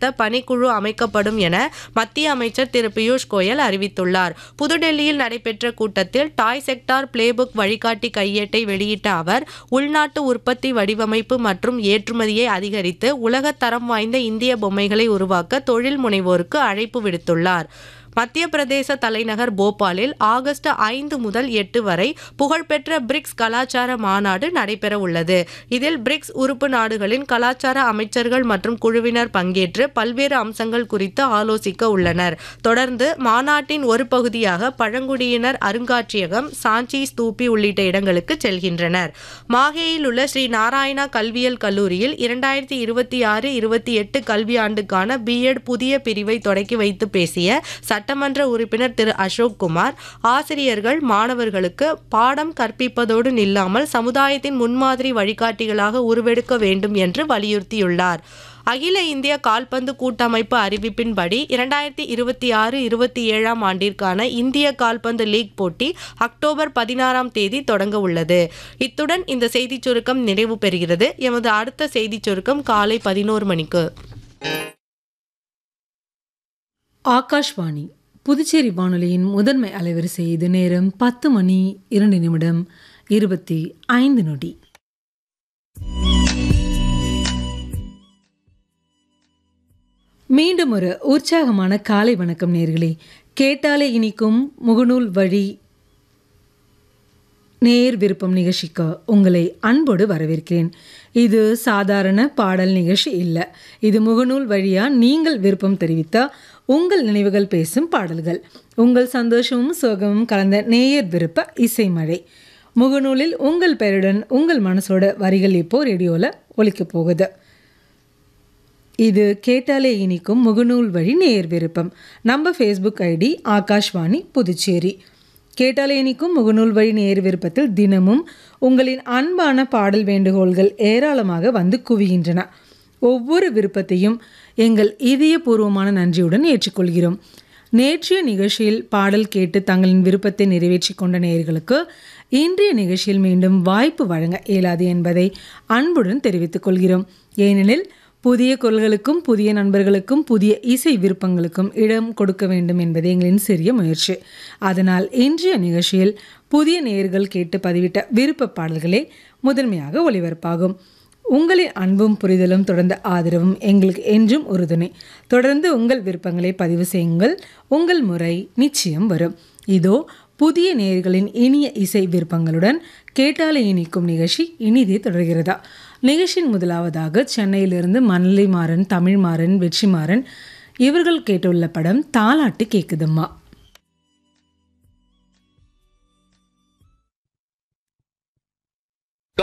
நடத்த பணிக்குழு அமைக்கப்படும் என மத்திய அமைச்சர் திரு பியூஷ் கோயல் அறிவித்துள்ளார் புதுடெல்லியில் நடைபெற்ற கூட்டத்தில் டாய் செக்டார் பிளேபுக் வழிகாட்டி கையேட்டை வெளியிட்ட அவர் உள்நாட்டு உற்பத்தி வடிவமைப்பு மற்றும் ஏற்றுமதியை அதிகரித்து உலகத் தரம் வாய்ந்த இந்திய பொம்மைகளை உருவாக்க தொழில் முனைவோருக்கு அழைப்பு விடுத்துள்ளார் மத்திய பிரதேச தலைநகர் போபாலில் ஆகஸ்ட் ஐந்து முதல் எட்டு வரை புகழ்பெற்ற பிரிக்ஸ் கலாச்சார மாநாடு நடைபெற உள்ளது இதில் பிரிக்ஸ் உறுப்பு நாடுகளின் கலாச்சார அமைச்சர்கள் மற்றும் குழுவினர் பங்கேற்று பல்வேறு அம்சங்கள் குறித்து ஆலோசிக்க உள்ளனர் தொடர்ந்து மாநாட்டின் ஒரு பகுதியாக பழங்குடியினர் அருங்காட்சியகம் சாஞ்சி ஸ்தூபி உள்ளிட்ட இடங்களுக்கு செல்கின்றனர் மாஹேயில் உள்ள ஸ்ரீ நாராயணா கல்வியியல் கல்லூரியில் இரண்டாயிரத்தி இருபத்தி ஆறு இருபத்தி எட்டு கல்வியாண்டுக்கான பிஎட் புதிய பிரிவை தொடக்கி வைத்து பேசிய சட்டமன்ற உறுப்பினர் திரு அசோக் குமார் ஆசிரியர்கள் மாணவர்களுக்கு பாடம் கற்பிப்பதோடு நில்லாமல் சமுதாயத்தின் முன்மாதிரி வழிகாட்டிகளாக உருவெடுக்க வேண்டும் என்று வலியுறுத்தியுள்ளார் அகில இந்திய கால்பந்து கூட்டமைப்பு அறிவிப்பின்படி இரண்டாயிரத்தி இருபத்தி ஆறு இருபத்தி ஏழாம் ஆண்டிற்கான இந்திய கால்பந்து லீக் போட்டி அக்டோபர் பதினாறாம் தேதி தொடங்க உள்ளது இத்துடன் இந்த செய்திச் சுருக்கம் நிறைவு பெறுகிறது எமது அடுத்த செய்திச் சுருக்கம் காலை பதினோரு மணிக்கு ஆகாஷ்வாணி புதுச்சேரி வானொலியின் முதன்மை அலைவரிசை இது நேரம் பத்து மணி இரண்டு நிமிடம் இருபத்தி ஐந்து நொடி மீண்டும் ஒரு உற்சாகமான காலை வணக்கம் நேர்களே கேட்டாலே இனிக்கும் முகநூல் வழி நேர் விருப்பம் நிகழ்ச்சிக்கு உங்களை அன்போடு வரவேற்கிறேன் இது சாதாரண பாடல் நிகழ்ச்சி இல்லை இது முகநூல் வழியாக நீங்கள் விருப்பம் தெரிவித்த உங்கள் நினைவுகள் பேசும் பாடல்கள் உங்கள் சந்தோஷமும் சோகமும் கலந்த நேயர் விருப்ப இசைமழை முகநூலில் உங்கள் பெயருடன் உங்கள் மனசோட வரிகள் இப்போ ரேடியோவில் ஒலிக்கப் போகுது இது கேட்டாலே இனிக்கும் முகநூல் வழி நேயர் விருப்பம் நம்ம ஃபேஸ்புக் ஐடி ஆகாஷ்வாணி புதுச்சேரி கேட்டாலே இனிக்கும் முகநூல் வழி நேர் விருப்பத்தில் தினமும் உங்களின் அன்பான பாடல் வேண்டுகோள்கள் ஏராளமாக வந்து குவிகின்றன ஒவ்வொரு விருப்பத்தையும் எங்கள் இதயபூர்வமான நன்றியுடன் ஏற்றுக்கொள்கிறோம் நேற்றைய நிகழ்ச்சியில் பாடல் கேட்டு தங்களின் விருப்பத்தை நிறைவேற்றி கொண்ட நேயர்களுக்கு இன்றைய நிகழ்ச்சியில் மீண்டும் வாய்ப்பு வழங்க இயலாது என்பதை அன்புடன் தெரிவித்துக் கொள்கிறோம் ஏனெனில் புதிய குரல்களுக்கும் புதிய நண்பர்களுக்கும் புதிய இசை விருப்பங்களுக்கும் இடம் கொடுக்க வேண்டும் என்பது எங்களின் சிறிய முயற்சி அதனால் இன்றைய நிகழ்ச்சியில் புதிய நேயர்கள் கேட்டு பதிவிட்ட விருப்ப பாடல்களே முதன்மையாக ஒளிபரப்பாகும் உங்களின் அன்பும் புரிதலும் தொடர்ந்த ஆதரவும் எங்களுக்கு என்றும் உறுதுணை தொடர்ந்து உங்கள் விருப்பங்களை பதிவு செய்யுங்கள் உங்கள் முறை நிச்சயம் வரும் இதோ புதிய நேயர்களின் இனிய இசை விருப்பங்களுடன் கேட்டாலே இனிக்கும் நிகழ்ச்சி இனிதே தொடர்கிறதா நிகழ்ச்சியின் முதலாவதாக சென்னையிலிருந்து மணலிமாறன் தமிழ்மாறன் வெற்றிமாறன் இவர்கள் கேட்டுள்ள படம் தாலாட்டு கேக்குதம்மா